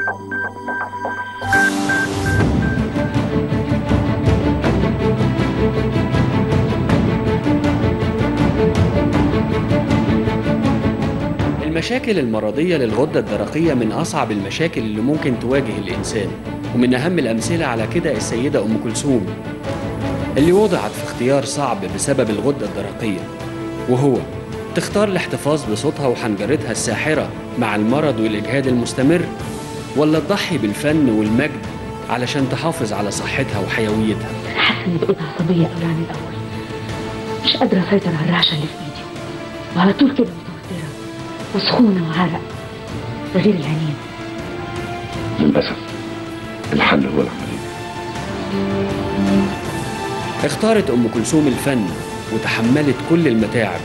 المشاكل المرضية للغدة الدرقية من أصعب المشاكل اللي ممكن تواجه الإنسان ومن أهم الأمثلة على كده السيدة أم كلثوم اللي وضعت في اختيار صعب بسبب الغدة الدرقية وهو تختار الاحتفاظ بصوتها وحنجرتها الساحرة مع المرض والإجهاد المستمر ولا تضحي بالفن والمجد علشان تحافظ على صحتها وحيويتها انا حاسه اني بقيت عصبيه قوي عن الاول مش قادره اسيطر على الرعشه اللي في ايدي وعلى طول كده متوتره وسخونه وعرق ده غير العينين للأسف الحل هو العملية اختارت أم كلثوم الفن وتحملت كل المتاعب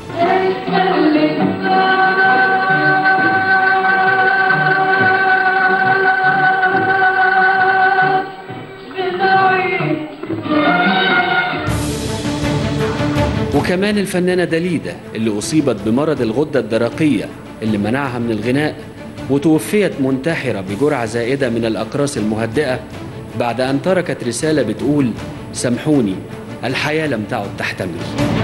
وكمان الفنانة داليدا اللي أصيبت بمرض الغدة الدرقية اللي منعها من الغناء وتوفيت منتحرة بجرعة زائدة من الأقراص المهدئة بعد أن تركت رسالة بتقول سامحوني الحياة لم تعد تحتمل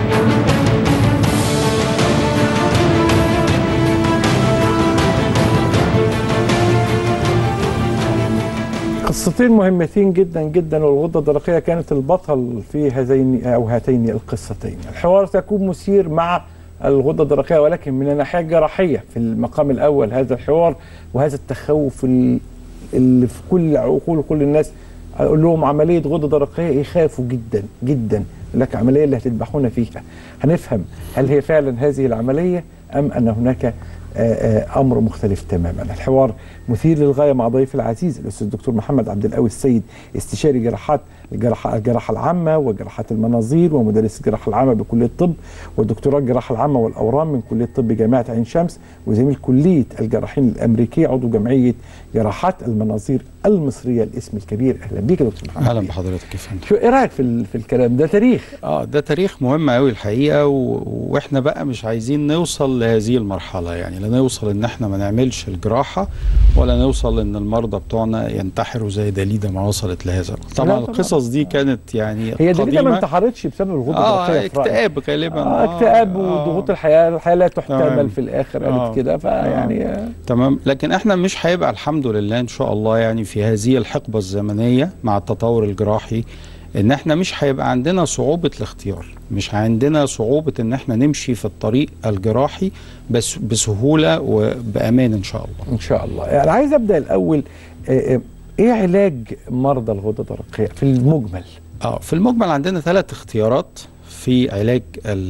قصتين مهمتين جدا جدا والغده الدرقيه كانت البطل في هذين او هاتين القصتين. الحوار سيكون مثير مع الغده الدرقيه ولكن من الناحيه الجراحيه في المقام الاول هذا الحوار وهذا التخوف ال- اللي في كل عقول كل الناس اقول لهم عمليه غده درقيه يخافوا جدا جدا لك عمليه اللي هتذبحونا فيها هنفهم هل هي فعلا هذه العمليه ام ان هناك آه، آه، امر مختلف تماما الحوار مثير للغايه مع ضيفي العزيز الاستاذ الدكتور محمد عبد القوي السيد استشاري جراحات الجراحه الجراحه العامه وجراحات المناظير ومدرس الجراحه العامه بكليه الطب ودكتوراه الجراحه العامه والاورام من كليه الطب جامعه عين شمس وزميل كليه الجراحين الامريكيه عضو جمعيه جراحات المناظير المصريه الاسم الكبير اهلا بيك يا دكتور محمد اهلا بيه. بحضرتك يا فندم شو ايه رايك في ال- في الكلام ده تاريخ اه ده تاريخ مهم قوي الحقيقه و... واحنا بقى مش عايزين نوصل لهذه المرحله يعني لا نوصل ان احنا ما نعملش الجراحه ولا نوصل ان المرضى بتوعنا ينتحروا زي داليدا ما وصلت لهذا الوقت. طبعا لا طبعاً. القصص دي كانت يعني هي دليل ما قديمة. انتحرتش بسبب الغده اه الدرقيه في رأيي. اكتئاب غالبا آه اكتئاب آه. وضغوط الحياه الحياه لا تحتمل تمام. في الاخر آه. قالت كده فيعني آه. تمام لكن احنا مش هيبقى الحمد لله ان شاء الله يعني في هذه الحقبه الزمنيه مع التطور الجراحي ان احنا مش هيبقى عندنا صعوبه الاختيار مش عندنا صعوبه ان احنا نمشي في الطريق الجراحي بس بسهوله وبامان ان شاء الله ان شاء الله يعني عايز ابدا الاول آه، آه، ايه علاج مرضى الغده الدرقيه في المجمل اه في المجمل عندنا ثلاث اختيارات في علاج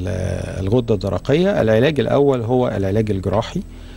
ال- الغده الدرقيه العلاج الاول هو العلاج الجراحي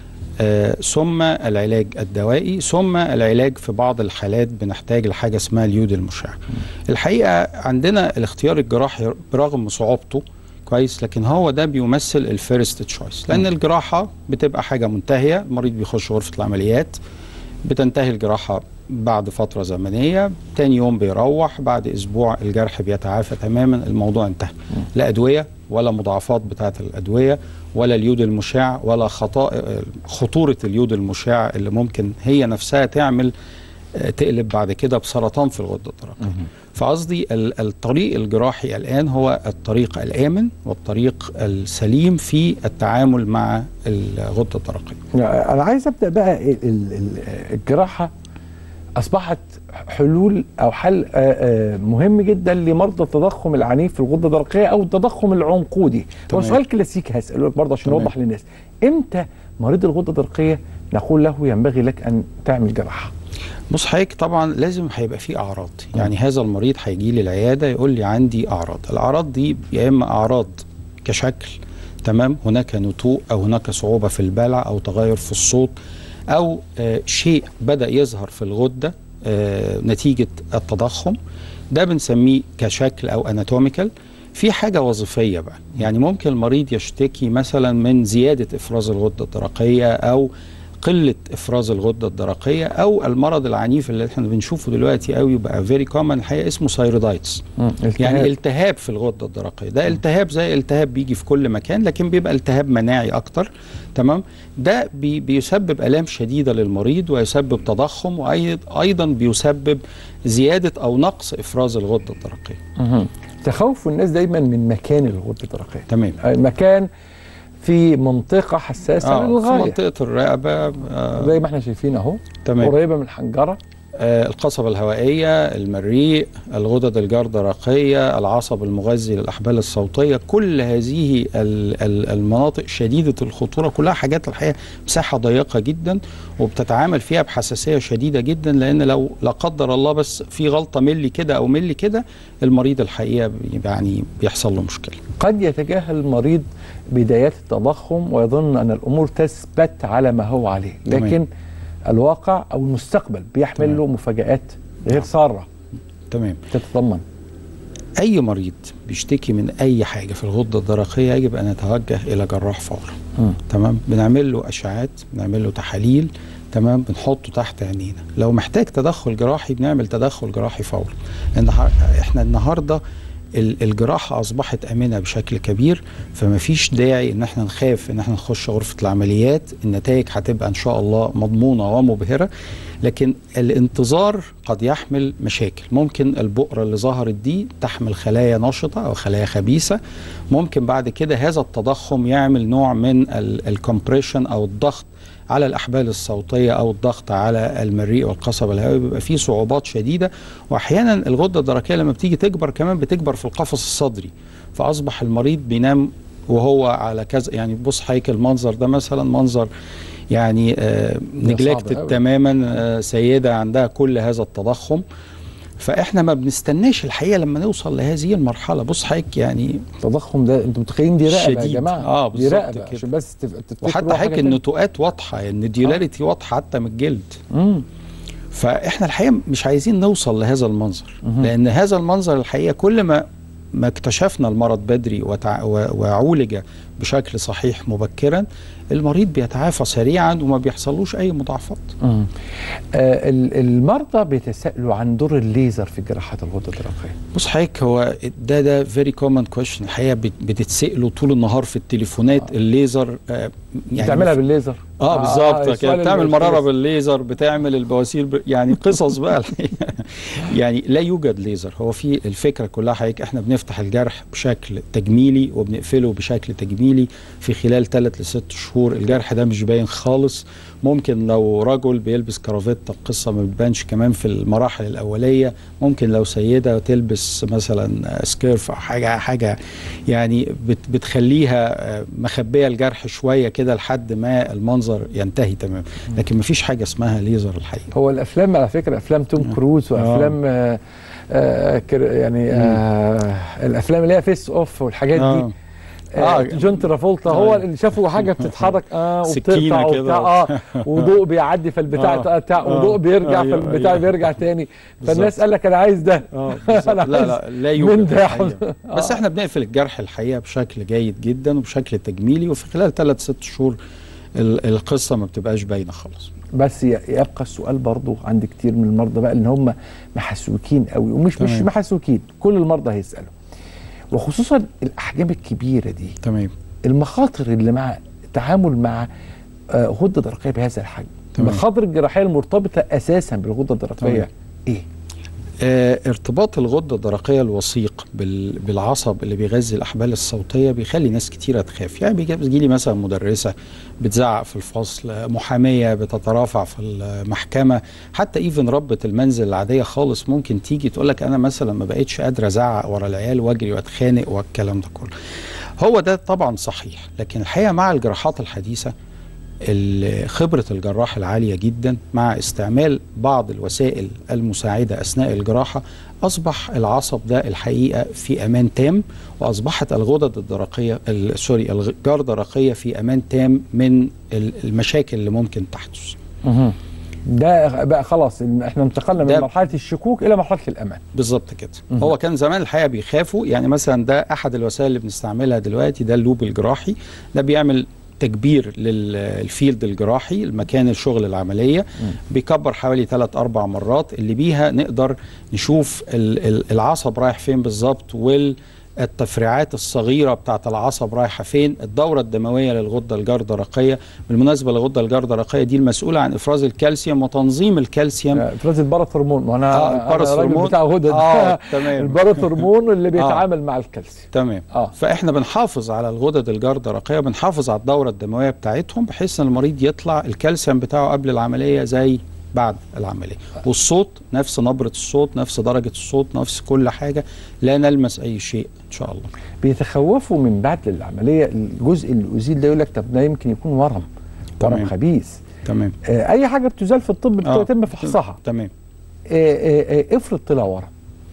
آه ثم العلاج الدوائي ثم العلاج في بعض الحالات بنحتاج لحاجه اسمها اليود المشع الحقيقه عندنا الاختيار الجراحي برغم صعوبته كويس لكن هو ده بيمثل الفيرست تشويس لان الجراحه بتبقى حاجه منتهيه المريض بيخش غرفه العمليات بتنتهي الجراحة بعد فترة زمنية تاني يوم بيروح بعد أسبوع الجرح بيتعافى تماما الموضوع انتهى لا أدوية ولا مضاعفات بتاعة الأدوية ولا اليود المشع ولا خطا خطورة اليود المشع اللي ممكن هي نفسها تعمل آه، تقلب بعد كده بسرطان في الغدة الدرقية فقصدي ال- الطريق الجراحي الآن هو الطريق الآمن والطريق السليم في التعامل مع الغدة الدرقية انا عايز ابدا بقى ال- ال- ال- الجراحه اصبحت حلول او حل آه، آه، مهم جدا لمرضى التضخم العنيف في الغده الدرقيه او التضخم العنقودي هو تمام. سؤال كلاسيكي هساله لك برضه عشان تمام. نوضح للناس امتى مريض الغده الدرقيه نقول له ينبغي لك ان تعمل جراحه بص حضرتك طبعا لازم هيبقى فيه اعراض يعني هذا المريض هيجي لي العياده يقول لي عندي اعراض الاعراض دي يا اما اعراض كشكل تمام هناك نتوء او هناك صعوبه في البلع او تغير في الصوت او آه شيء بدا يظهر في الغده آه نتيجه التضخم ده بنسميه كشكل او اناتوميكال في حاجه وظيفيه بقى يعني ممكن المريض يشتكي مثلا من زياده افراز الغده الدرقيه او قله افراز الغده الدرقيه او المرض العنيف اللي احنا بنشوفه دلوقتي قوي بقى فيري كومن الحقيقه اسمه ثايرويدايتس يعني التهاب في الغده الدرقيه ده التهاب زي التهاب بيجي في كل مكان لكن بيبقى التهاب مناعي اكتر تمام ده بي بيسبب الام شديده للمريض ويسبب تضخم وايضا بيسبب زياده او نقص افراز الغده الدرقيه تخوف الناس دايما من مكان الغده الدرقيه تمام المكان في منطقة حساسة آه للغاية في منطقة الرقبة آه زي ما احنا شايفين اهو تمام قريبة من الحنجرة آه القصبة الهوائية المريء الغدد الجردرقية العصب المغذي للأحبال الصوتية كل هذه ال- ال- المناطق شديدة الخطورة كلها حاجات الحقيقة مساحة ضيقة جدا وبتتعامل فيها بحساسية شديدة جدا لأن لو لا قدر الله بس في غلطة ملي كده أو ملي كده المريض الحقيقة بي- يعني بيحصل له مشكلة قد يتجاهل المريض بدايات التضخم ويظن أن الأمور تثبت على ما هو عليه تمام. لكن الواقع أو المستقبل بيحمل تمام. له مفاجآت غير سارة تمام تتضمن أي مريض بيشتكي من أي حاجة في الغدة الدرقية يجب أن يتوجه إلى جراح فورا مم. تمام بنعمل له أشعات بنعمل له تحاليل تمام بنحطه تحت عينينا لو محتاج تدخل جراحي بنعمل تدخل جراحي فورا لأن ح- احنا النهارده ال- الجراحة أصبحت آمنة بشكل كبير فما فيش داعي إن احنا نخاف إن احنا نخش غرفة العمليات النتائج هتبقى إن شاء الله مضمونة ومبهرة لكن الانتظار قد يحمل مشاكل ممكن البؤرة اللي ظهرت دي تحمل خلايا نشطة أو خلايا خبيثة ممكن بعد كده هذا التضخم يعمل نوع من الكompression أو الضغط على الأحبال الصوتية أو الضغط على المريء والقصبة الهوائية بيبقى فيه صعوبات شديدة وأحيانا الغدة الدرقية لما بتيجي تكبر كمان بتكبر في القفص الصدري فأصبح المريض بينام وهو على كذا يعني بص حضرتك المنظر ده مثلا منظر يعني آه صعب نجلكتد أوي. تماما آه سيدة عندها كل هذا التضخم فاحنا ما بنستناش الحقيقه لما نوصل لهذه المرحله بص حضرتك يعني التضخم ده انتوا متخيلين دي رقبة يا شديد. جماعة آه، دي بالظبط رقبة كده. عشان بس تف- تفتكروا وحتى حاجة حضرتك تانية. النتوءات واضحه يعني الديولاريتي واضحه حتى من الجلد مم. فاحنا الحقيقه مش عايزين نوصل لهذا المنظر لان هذا المنظر الحقيقه كل ما ما اكتشفنا المرض بدري وتع... و... وعولج بشكل صحيح مبكرا المريض بيتعافى سريعا وما بيحصلوش اي مضاعفات مم. آه ال- المرضى بيتساءلوا عن دور الليزر في جراحات الغدة الدرقية بص حضرتك هو ده ده فيري كومن كويشن الحقيقه بت- بتتسالوا طول النهار في التليفونات الليزر آه بتعملها بالليزر اه بالظبط السؤال كده اللي بتعمل بيختلف. مراره بالليزر بتعمل البواسير ب... يعني قصص بقى الحقيقة. يعني لا يوجد ليزر هو في الفكره كلها حضرتك احنا بنفتح الجرح بشكل تجميلي وبنقفله بشكل تجميلي في خلال ثلاث لست شهور الجرح ده مش باين خالص ممكن لو رجل بيلبس كرافته القصه ما بتبانش كمان في المراحل الاوليه ممكن لو سيده تلبس مثلا سكيرف او حاجه حاجه يعني بت بتخليها آه، مخبيه الجرح شويه كده لحد ما المنظر ينتهي تماما لكن ما فيش حاجه اسمها ليزر الحقيقه هو الافلام على فكره افلام توم كروز وافلام آه آه كر- يعني آه الافلام اللي هي فيس اوف والحاجات دي آه. آه آه. جون ترافولتا هو آه. اللي شافوا حاجه بتتحرك اه سكينة وبتقطع كده. وبتاع اه وضوء بيعدي فالبتاع آه. بتاع آه. وضوء بيرجع أيوه، فالبتاع أيوه. بيرجع تاني فالناس بالظبط. قال لك انا عايز ده اه بالظبط. أنا لا عايز لا لا من يوجد ده الحقيقة. بس احنا بنقفل الجرح الحقيقه بشكل جيد جدا وبشكل تجميلي وفي خلال ثلاث ست شهور ال- القصه ما بتبقاش باينه خالص بس ي- يبقى السؤال برضو عند كتير من المرضى بقى ان هم محسوكين قوي ومش مش تمام. محسوكين كل المرضى هيسالوا وخصوصا الاحجام الكبيره دي تمام المخاطر اللي مع التعامل مع آه، غده درقيه بهذا الحجم تمام. المخاطر الجراحيه المرتبطه اساسا بالغده الدرقيه تمام. ايه آه ارتباط الغدة الدرقية الوثيق بال- بالعصب اللي بيغذي الأحبال الصوتية بيخلي ناس كتيرة تخاف يعني بيجي بيجيلي مثلا مدرسة بتزعق في الفصل آه، محامية بتترافع في المحكمة حتى ايفن ربة المنزل العادية خالص ممكن تيجي تقول لك أنا مثلا ما بقتش قادرة أزعق ورا العيال وأجري وأتخانق والكلام ده كله هو ده طبعا صحيح لكن الحقيقة مع الجراحات الحديثة ال- خبرة الجراح العالية جدا مع استعمال بعض الوسائل المساعدة أثناء الجراحة أصبح العصب ده الحقيقة في أمان تام وأصبحت الغدد الدرقية ال- سوري الجردرقية في أمان تام من ال- المشاكل اللي ممكن تحدث ده بقى خلاص إن احنا انتقلنا من ده- مرحله الشكوك الى مرحله الامان بالظبط كده هو كان زمان الحقيقه بيخافوا يعني مثلا ده احد الوسائل اللي بنستعملها دلوقتي ده اللوب الجراحي ده بيعمل تكبير للفيلد الجراحي المكان الشغل العمليه بيكبر حوالي 3 4 مرات اللي بيها نقدر نشوف ال- ال- العصب رايح فين بالظبط وال التفريعات الصغيره بتاعت العصب رايحه فين الدوره الدمويه للغده الجردرقيه بالمناسبه الغده الجردرقيه دي المسؤوله عن افراز الكالسيوم وتنظيم الكالسيوم افراز الباراثرمون ما انا آه، أنا الباراثرمون. راجل بتاع غدد آه، تمام. الباراثرمون اللي بيتعامل مع الكالسيوم تمام آه. فاحنا بنحافظ على الغدد الجردرقيه بنحافظ على الدوره الدمويه بتاعتهم بحيث ان المريض يطلع الكالسيوم بتاعه قبل العمليه زي بعد العمليه والصوت نفس نبره الصوت نفس درجه الصوت نفس كل حاجه لا نلمس اي شيء ان شاء الله بيتخوفوا من بعد العمليه الجزء اللي ازيل ده يقول لك طب ده يمكن يكون ورم ورم تمام. خبيث تمام آه، اي حاجه بتزال في الطب آه. بتتم فحصها تمام آه، آه، آه، افرض طلع ورم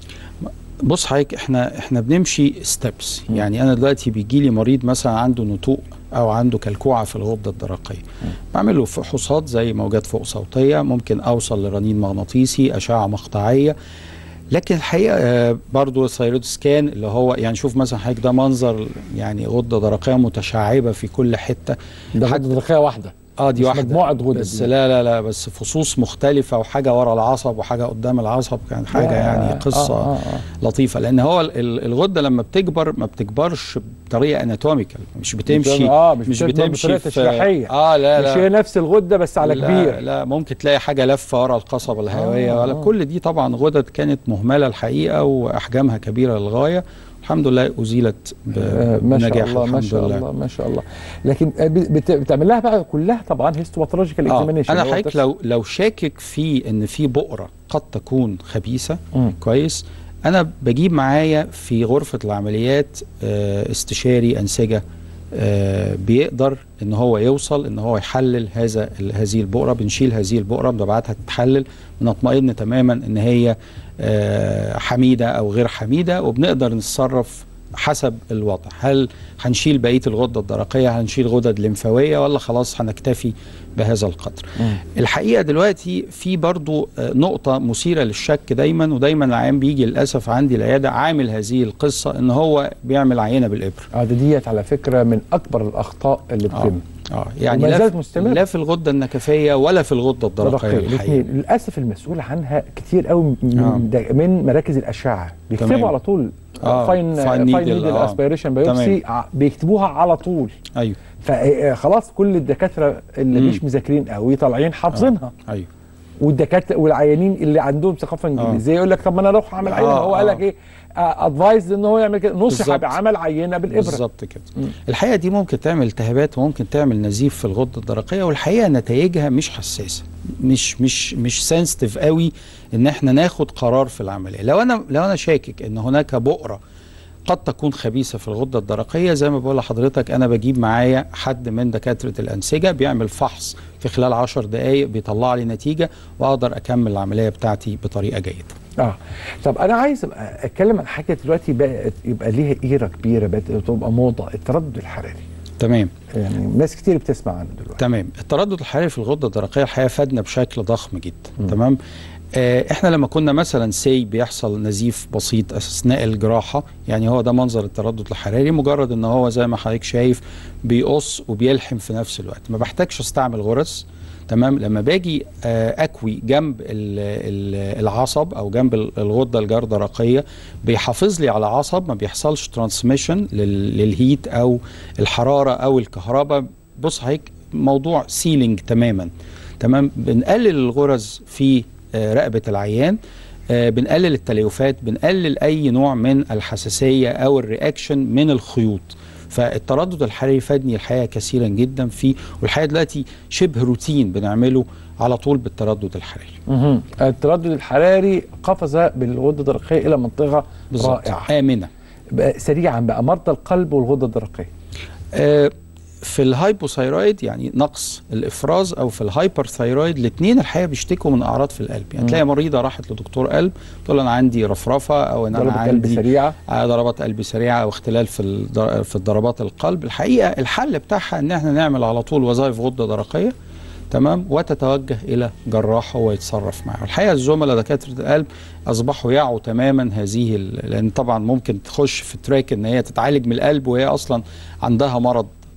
بص حضرتك احنا احنا بنمشي ستيبس يعني انا دلوقتي بيجي لي مريض مثلا عنده نتوء او عنده كلكوعه في الغده الدرقيه بعمل له فحوصات زي موجات فوق صوتيه ممكن اوصل لرنين مغناطيسي اشعه مقطعيه لكن الحقيقه آه، برضو الثيرويد سكان اللي هو يعني شوف مثلا حضرتك ده منظر يعني غده درقيه متشعبه في كل حته ده حتى- غده درقيه واحده اه دي مش واحده مجموعة غدد بس دي. لا لا لا بس فصوص مختلفه وحاجه ورا العصب وحاجه قدام العصب كانت حاجه يا- يعني قصه آه، آه، آه. لطيفه لان هو ال- ال- الغده لما بتكبر ما بتكبرش بطريقه اناتوميكال مش بتمشي اه مش, مش بتكبر بتمشي بطريقه في تشريحيه اه لا مش لا هي نفس الغده بس على لا كبير لا ممكن تلاقي حاجه لفه ورا القصبه الهوائيه آه، ولا آه. كل دي طبعا غدد كانت مهمله الحقيقه واحجامها كبيره للغايه الحمد لله ازيلت ب- آه، ما شاء بنجاح الله ما الحمد شاء لله. الله ما شاء الله لكن آه، بت- بتعمل لها بقى كلها طبعا هيستوباثولوجيكال آه اكزامينيشن انا حضرتك لو لو شاكك في ان في بؤره قد تكون خبيثه مم. كويس انا بجيب معايا في غرفه العمليات آه، استشاري انسجه آه، بيقدر ان هو يوصل ان هو يحلل هذا ال- هذه البؤره بنشيل هذه البؤره بنبعتها تتحلل بنطمئن تماما ان هي آه، حميده او غير حميده وبنقدر نتصرف حسب الوضع هل هنشيل بقيه الغده الدرقيه هنشيل غدد لمفاويه ولا خلاص هنكتفي بهذا القدر الحقيقه دلوقتي في برضو آه، نقطه مثيره للشك دايما ودايما العيان بيجي للاسف عندي العياده عامل هذه القصه ان هو بيعمل عينه بالابره اه ده ديت على فكره من اكبر الاخطاء اللي اه بتتم اه يعني وما لا زالت في- مستمرة. لا في الغده النكفيه ولا في الغده الدرقيه درقية الحقيقه الاثنين للاسف المسؤول عنها كتير قوي من, آه. دا- من مراكز الاشعه بيكتبوا تمام. على طول آه، فاين fine فاين needle، نيدل آه. اسبيريشن بايوبسي بيكتبوها على طول ايوه فخلاص كل الدكاتره اللي مم. مش مذاكرين قوي طالعين حافظينها ايوه والدكاتره والعيانين اللي عندهم ثقافه انجليزيه يقول لك طب ما انا اروح اعمل عينه آه، هو قال آه. لك ايه ادفايز ان هو يعمل كده نصح بالظبط. بعمل عينه بالابره بالظبط كده الحقيقه دي ممكن تعمل التهابات وممكن تعمل نزيف في الغده الدرقيه والحقيقه نتائجها مش حساسه مش مش مش سنسيتيف قوي ان احنا ناخد قرار في العمليه لو انا لو انا شاكك ان هناك بؤره قد تكون خبيثه في الغده الدرقيه زي ما بقول لحضرتك انا بجيب معايا حد من دكاتره الانسجه بيعمل فحص في خلال 10 دقائق بيطلع لي نتيجه واقدر اكمل العمليه بتاعتي بطريقه جيده اه طب انا عايز أبقى اتكلم عن حاجه دلوقتي بقت يبقى ليها ايره كبيره بقت تبقى موضه التردد الحراري تمام يعني ناس كتير بتسمع عنه دلوقتي تمام التردد الحراري في الغده الدرقيه الحقيقه فادنا بشكل ضخم جدا تمام آه احنا لما كنا مثلا سي بيحصل نزيف بسيط اثناء الجراحه يعني هو ده منظر التردد الحراري مجرد ان هو زي ما حضرتك شايف بيقص وبيلحم في نفس الوقت ما بحتاجش استعمل غرز تمام لما باجي آه، اكوي جنب ال- ال- العصب او جنب ال- الغده الجردرقيه بيحافظ لي على عصب ما بيحصلش ترانسميشن للهيت او الحراره او الكهرباء بص حضرتك موضوع سيلينج تماما تمام بنقلل الغرز في آه، رقبه العيان آه، بنقلل التليفات بنقلل اي نوع من الحساسيه او الرياكشن من الخيوط فالتردد الحراري فادني الحقيقه كثيرا جدا فيه والحقيقه دلوقتي شبه روتين بنعمله على طول بالتردد الحراري مهم. التردد الحراري قفز بالغده الدرقيه الى منطقه بالظبط رائعه امنه بقى سريعا بقى مرضى القلب والغده الدرقيه آه، في الهايبوثايرويد يعني نقص الافراز او في الهايبرثايرويد الاثنين الحقيقه بيشتكوا من اعراض في القلب يعني تلاقي مريضه راحت لدكتور قلب تقول له انا عندي رفرفه او ان انا ضربة قلب عندي سريعه آه، ضربات قلب سريعه او اختلال في الضر- في ضربات القلب الحقيقه الحل بتاعها ان احنا نعمل على طول وظائف غده درقيه تمام وتتوجه الى جراح هو يتصرف معه الحقيقه الزملاء دكاتره القلب اصبحوا يعوا تماما هذه ال- لان طبعا ممكن تخش في تراك ان هي تتعالج من القلب وهي اصلا عندها مرض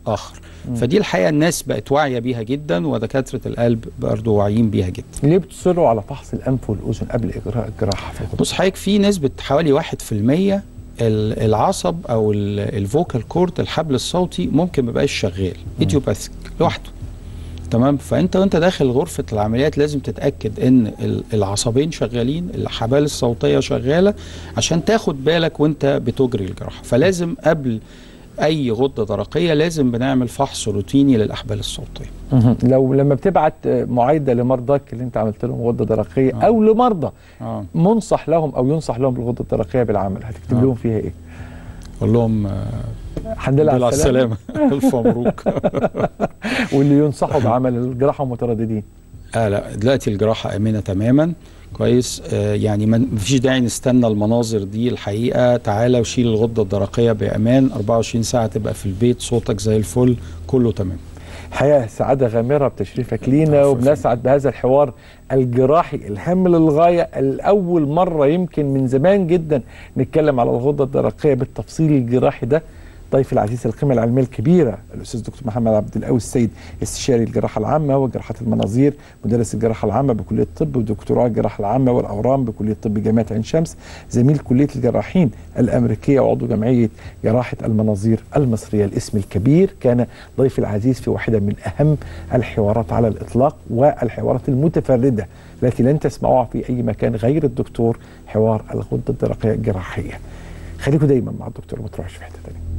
اخر فدي الحقيقه الناس بقت واعيه بيها جدا ودكاتره القلب برضه واعيين بيها جدا ليه بتصروا على فحص الانف والاذن قبل اجراء الجراحه في الغضروف؟ بص حضرتك في نسبه حوالي 1% ال- العصب او ال- الفوكال كورد الحبل الصوتي ممكن ما يبقاش شغال ايديوباثيك لوحده تمام فانت وانت داخل غرفه العمليات لازم تتاكد ان ال- العصبين شغالين الحبال الصوتيه شغاله عشان تاخد بالك وانت بتجري الجراحه فلازم قبل اي غده درقيه لازم بنعمل فحص روتيني للاحبال الصوتيه مهم. لو لما بتبعت آه، معايده لمرضاك اللي انت عملت لهم غده درقيه آه. او لمرضى اه منصح لهم او ينصح لهم بالغده الدرقيه بالعمل هتكتب آه. لهم فيها ايه؟ اقول لهم آه، الحمد لله على السلامه الف مبروك واللي ينصحوا بعمل الجراحه مترددين آه لا دلوقتي الجراحة آمنة تماما كويس آه يعني ما فيش داعي نستنى المناظر دي الحقيقة تعالى وشيل الغدة الدرقية بأمان 24 ساعة تبقى في البيت صوتك زي الفل كله تمام حياه سعاده غامره بتشريفك لينا عفوا. وبنسعد بهذا الحوار الجراحي الهام للغايه الاول مره يمكن من زمان جدا نتكلم على الغده الدرقيه بالتفصيل الجراحي ده ضيف العزيز القيمه العلميه الكبيره الاستاذ دكتور محمد عبد القوي السيد استشاري الجراحه العامه وجراحه المناظير مدرس الجراحه العامه بكليه الطب ودكتوراه الجراحه العامه والاورام بكليه الطب جامعه عين شمس زميل كليه الجراحين الامريكيه وعضو جمعيه جراحه المناظير المصريه الاسم الكبير كان ضيف العزيز في واحده من اهم الحوارات على الاطلاق والحوارات المتفرده التي لن تسمعوها في اي مكان غير الدكتور حوار الغده الدرقيه الجراحيه خليكم دايما مع الدكتور ما تروحش في حته ثانيه